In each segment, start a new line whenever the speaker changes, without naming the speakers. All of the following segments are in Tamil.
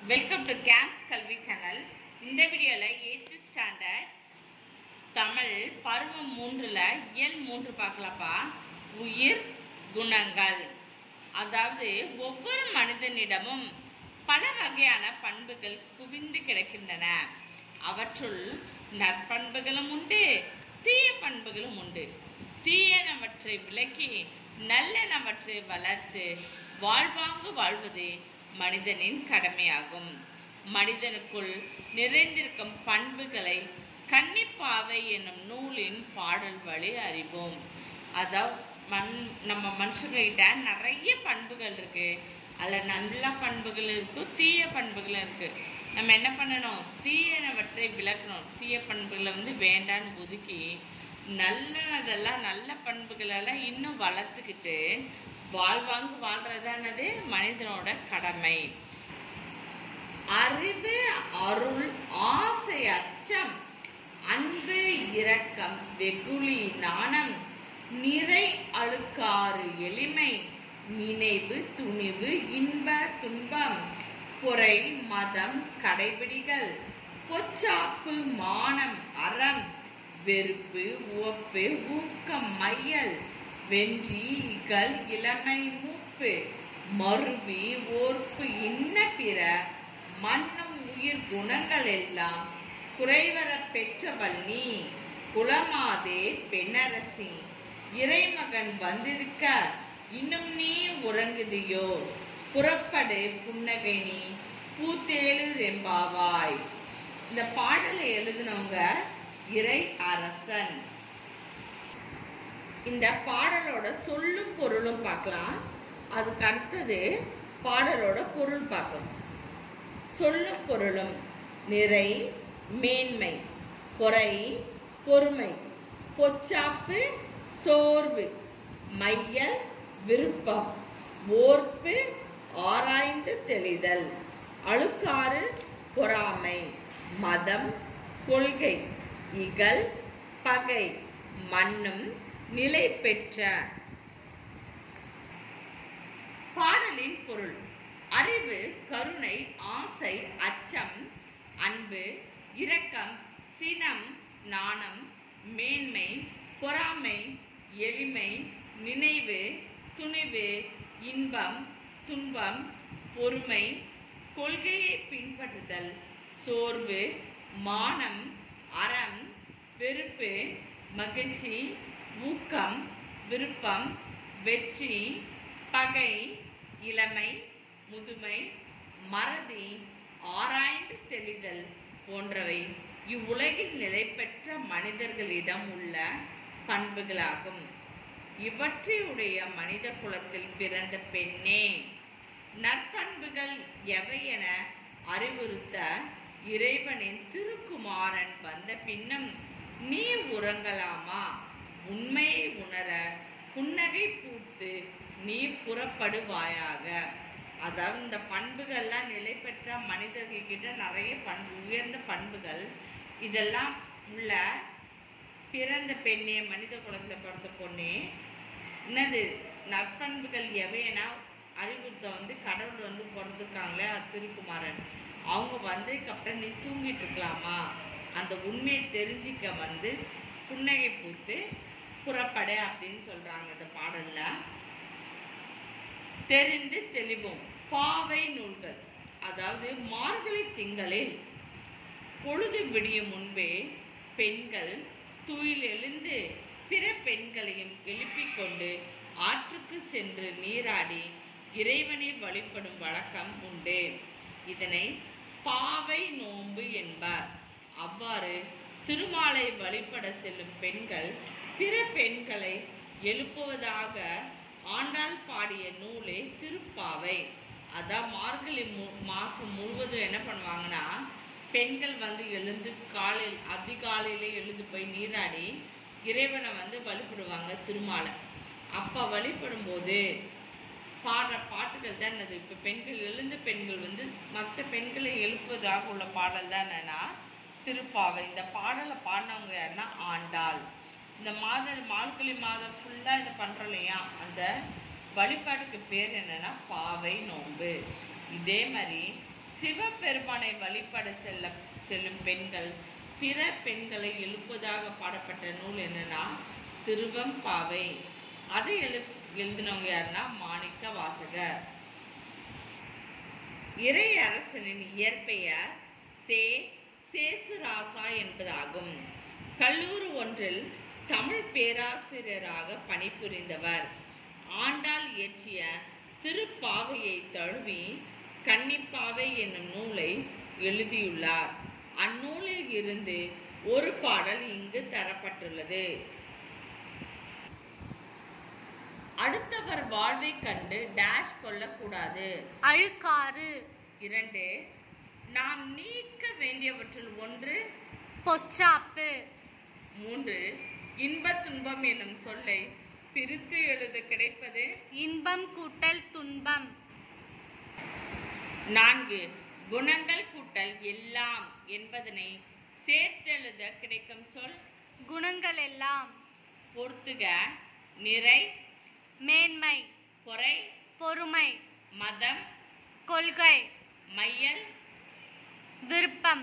வெல்கம் டு கேம்ப்ஸ் கல்வி சேனல் இந்த வீடியோவில் எயித்து ஸ்டாண்டர்ட் தமிழ் பருவம் மூன்றில் இயல் மூன்று பார்க்கலாப்பா உயிர் குணங்கள் அதாவது ஒவ்வொரு மனிதனிடமும் பல வகையான பண்புகள் குவிந்து கிடக்கின்றன அவற்றுள் நற்பண்புகளும் உண்டு தீய பண்புகளும் உண்டு தீயனவற்றை விலக்கி நல்லனவற்றை வளர்த்து வாழ்வாங்கு வாழ்வது மனிதனின் கடமையாகும் மனிதனுக்குள் நிறைந்திருக்கும் பண்புகளை கன்னிப்பாவை என்னும் நூலின் பாடல் வழி அறிவோம் அதாவது மண் நம்ம மனுஷங்கிட்ட நிறைய பண்புகள் இருக்கு அதில் நல்ல பண்புகள் இருக்கும் தீய பண்புகளும் இருக்கு நம்ம என்ன பண்ணணும் தீயனவற்றை விளக்கணும் தீய பண்புகளை வந்து வேண்டான்னு ஒதுக்கி நல்லதெல்லாம் நல்ல பண்புகளெல்லாம் இன்னும் வளர்த்துக்கிட்டு வாழ்வாங்கு வாழ்றதானது மனிதனோட கடமை அறிவு அருள் ஆசை அச்சம் அன்பு இரக்கம் வெகுளி நாணம் நிறை அழுக்காறு எளிமை நினைவு துணிவு இன்ப துன்பம் பொறை மதம் கடைபிடிகள் பொச்சாப்பு மானம் அறம் வெறுப்பு உவப்பு ஊக்கம் மையல் வென்றி இகல் இளமை மூப்பு மருவி ஓர்ப்பு இன்ன பிற மண்ணும் உயிர் குணங்கள் எல்லாம் குறைவர பெற்றவள் நீ குலமாதே பெண்ணரசி இறைமகன் வந்திருக்க இன்னும் நீ உறங்குதியோ புறப்படு புன்னகை நீ பூத்தேழு ரெம்பாவாய் இந்த பாடலை எழுதினவங்க இறை அரசன் இந்த பாடலோட சொல்லும் பொருளும் பார்க்கலாம் அதுக்கு அடுத்தது பாடலோட பொருள் பார்க்கலாம் சொல்லும் பொருளும் நிறை மேன்மை பொறை பொறுமை பொச்சாப்பு சோர்வு மையல் விருப்பம் ஓர்ப்பு ஆராய்ந்து தெளிதல் அழுக்காறு பொறாமை மதம் கொள்கை இகல் பகை மண்ணும் நிலை பெற்ற பாடலின் பொருள் அறிவு கருணை ஆசை அச்சம் அன்பு இரக்கம் சினம் நாணம் மேன்மை பொறாமை எளிமை நினைவு துணிவு இன்பம் துன்பம் பொறுமை கொள்கையை பின்பற்றுதல் சோர்வு மானம் அறம் வெறுப்பு மகிழ்ச்சி ஊக்கம் விருப்பம் வெற்றி பகை இளமை முதுமை மறதி ஆராய்ந்து தெளிதல் போன்றவை இவ்வுலகில் நிலை பெற்ற மனிதர்களிடம் உள்ள பண்புகளாகும் இவற்றை உடைய மனித குலத்தில் பிறந்த பெண்ணே நற்பண்புகள் எவை என அறிவுறுத்த இறைவனின் திருக்குமாரன் வந்த பின்னும் நீ உறங்கலாமா உண்மையை உணர புன்னகை பூத்து நீ புறப்படுவாயாக அதாவது இந்த பண்புகள்லாம் நிலை பெற்ற மனிதர்கள் கிட்ட நிறைய பண்பு உயர்ந்த பண்புகள் இதெல்லாம் உள்ள பிறந்த பெண்ணே மனித குலத்தில் பிறந்த பொண்ணே என்னது நற்பண்புகள் எவையனா அறிவுறுத்த வந்து கடவுள் வந்து பிறந்திருக்காங்களே திருக்குமாரன் அவங்க வந்ததுக்கப்புறம் நீ தூங்கிட்டு இருக்கலாமா அந்த உண்மையை தெரிஞ்சிக்க வந்து புன்னகை பூத்து புறப்படு அப்படின்னு சொல்றாங்க இந்த பாடல்ல தெரிந்து தெளிவோம் பாவை நூல்கள் அதாவது மார்கழி திங்களில் பொழுது விடியும் முன்பே பெண்கள் துயில் எழுந்து பிற பெண்களையும் எழுப்பிக் கொண்டு ஆற்றுக்கு சென்று நீராடி இறைவனை வழிபடும் வழக்கம் உண்டு இதனை பாவை நோன்பு என்பார் அவ்வாறு திருமாலை வழிபட செல்லும் பெண்கள் பிற பெண்களை எழுப்புவதாக ஆண்டாள் பாடிய நூலே திருப்பாவை அதான் மார்கழி மு மாதம் முழுவதும் என்ன பண்ணுவாங்கன்னா பெண்கள் வந்து எழுந்து காலையில் அதிகாலையிலே எழுந்து போய் நீராடி இறைவனை வந்து வழிபடுவாங்க திருமாலை அப்போ வழிபடும் போது பாடுற பாட்டுகள் தான் அது இப்போ பெண்கள் எழுந்த பெண்கள் வந்து மற்ற பெண்களை எழுப்புவதாக உள்ள பாடல் தான் என்னன்னா திருப்பாவை இந்த பாடலை பாடினவங்க யாருன்னா ஆண்டாள் இந்த மாத மார்கழி மாதம் ஃபுல்லாக இதை பண்ணுறோம் இல்லையா அந்த வழிபாட்டுக்கு பேர் என்னன்னா பாவை நோன்பு இதே மாதிரி சிவபெருமானை வழிபட செல்ல செல்லும் பெண்கள் பிற பெண்களை எழுப்புவதாக பாடப்பட்ட நூல் என்னன்னா திருவம்பாவை அதை எழு எழுதினவங்க யாருன்னா மாணிக்க வாசகர் இறை அரசனின் இயற்பெயர் சே சேசுராசா என்பதாகும் கல்லூரி ஒன்றில் தமிழ் பேராசிரியராக பணிபுரிந்தவர் ஆண்டாள் இயற்றிய திருப்பாவையை தழுவி கன்னிப்பாவை என்னும் நூலை எழுதியுள்ளார் அந்நூலில் இருந்து ஒரு பாடல் இங்கு தரப்பட்டுள்ளது அடுத்தவர் வாழ்வை கண்டு டேஷ் கொள்ளக்கூடாது
அழுக்காறு
இரண்டு நாம் நீக்க வேண்டியவற்றில் ஒன்று
பொச்சாப்பு
மூன்று இன்பத் துன்பம் என்னும் சொல்லை பிரித்து எழுத கிடைப்பது
இன்பம் கூட்டல் துன்பம்
நான்கு குணங்கள் கூட்டல் எல்லாம் என்பதனை சேர்த்தெழுத கிடைக்கும் சொல்
குணங்கள் எல்லாம்
பொறுத்துக நிறை
மேன்மை
பொறை
பொறுமை
மதம்
கொள்கை
மையல்
விருப்பம்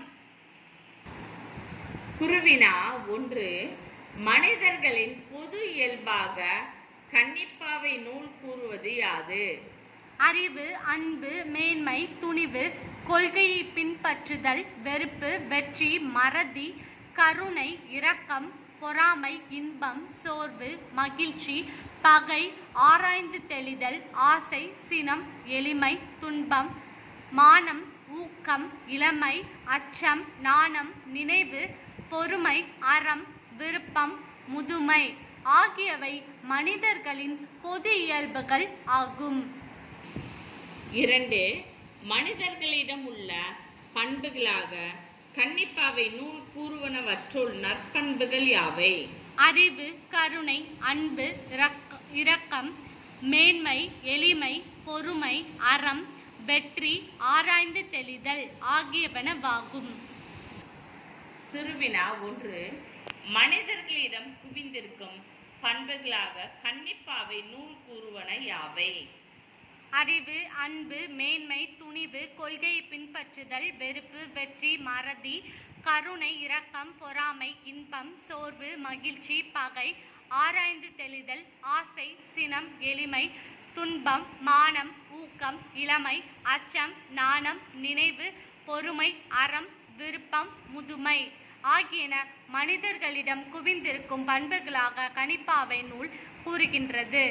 குருவினா ஒன்று மனிதர்களின் பொது இயல்பாக கன்னிப்பாவை நூல் கூறுவது யாது
அறிவு அன்பு மேன்மை துணிவு கொள்கையை பின்பற்றுதல் வெறுப்பு வெற்றி மறதி கருணை இரக்கம் பொறாமை இன்பம் சோர்வு மகிழ்ச்சி பகை ஆராய்ந்து தெளிதல் ஆசை சினம் எளிமை துன்பம் மானம் ஊக்கம் இளமை அச்சம் நாணம் நினைவு பொறுமை அறம் விருப்பம் முதுமை ஆகியவை மனிதர்களின் பொது இயல்புகள் ஆகும்
இரண்டு மனிதர்களிடம் உள்ள பண்புகளாக கன்னிப்பாவை நூல் கூறுவனவற்றுள் நற்பண்புகள் யாவை
அறிவு கருணை அன்பு இரக்க- இரக்கம் மேன்மை எளிமை பொறுமை அறம் வெற்றி ஆராய்ந்து தெளிதல் ஆகியவனவாகும்
சிறுவினா ஒன்று மனிதர்களிடம் குவிந்திருக்கும் பண்புகளாக கன்னிப்பாவை நூல் கூறுவன யாவை
அறிவு அன்பு மேன்மை துணிவு கொள்கையை பின்பற்றுதல் வெறுப்பு வெற்றி மறதி கருணை இரக்கம் பொறாமை இன்பம் சோர்வு மகிழ்ச்சி பகை ஆராய்ந்து தெளிதல் ஆசை சினம் எளிமை துன்பம் மானம் ஊக்கம் இளமை அச்சம் நாணம் நினைவு பொறுமை அறம் விருப்பம் முதுமை ஆகியன மனிதர்களிடம் குவிந்திருக்கும் பண்புகளாக கணிப்பாவை நூல் கூறுகின்றது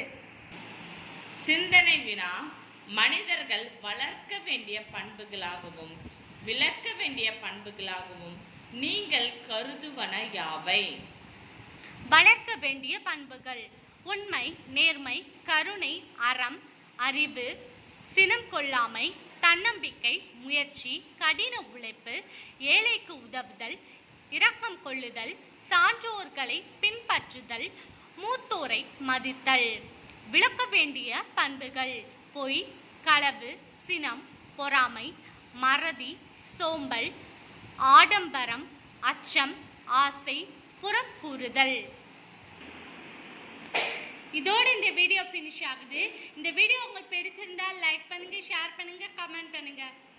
சிந்தனை வினா மனிதர்கள் வளர்க்க வேண்டிய பண்புகளாகவும் விளக்க வேண்டிய பண்புகளாகவும் நீங்கள் கருதுவன யாவை
வளர்க்க வேண்டிய பண்புகள் உண்மை நேர்மை கருணை அறம் அறிவு சினம் கொள்ளாமை தன்னம்பிக்கை முயற்சி கடின உழைப்பு ஏழைக்கு உதவுதல் இரக்கம் கொள்ளுதல் சான்றோர்களை பின்பற்றுதல் மூத்தோரை மதித்தல் விளக்க வேண்டிய பண்புகள் பொய் களவு சினம் பொறாமை மறதி சோம்பல் ஆடம்பரம் அச்சம் ஆசை புறம் கூறுதல் இதோட இந்த வீடியோ ஃபினிஷ் ஆகுது இந்த வீடியோ உங்களுக்கு பிடிச்சிருந்தா லைக் பண்ணுங்க ஷேர் பண்ணுங்க கமெண்ட் பண்ணுங்க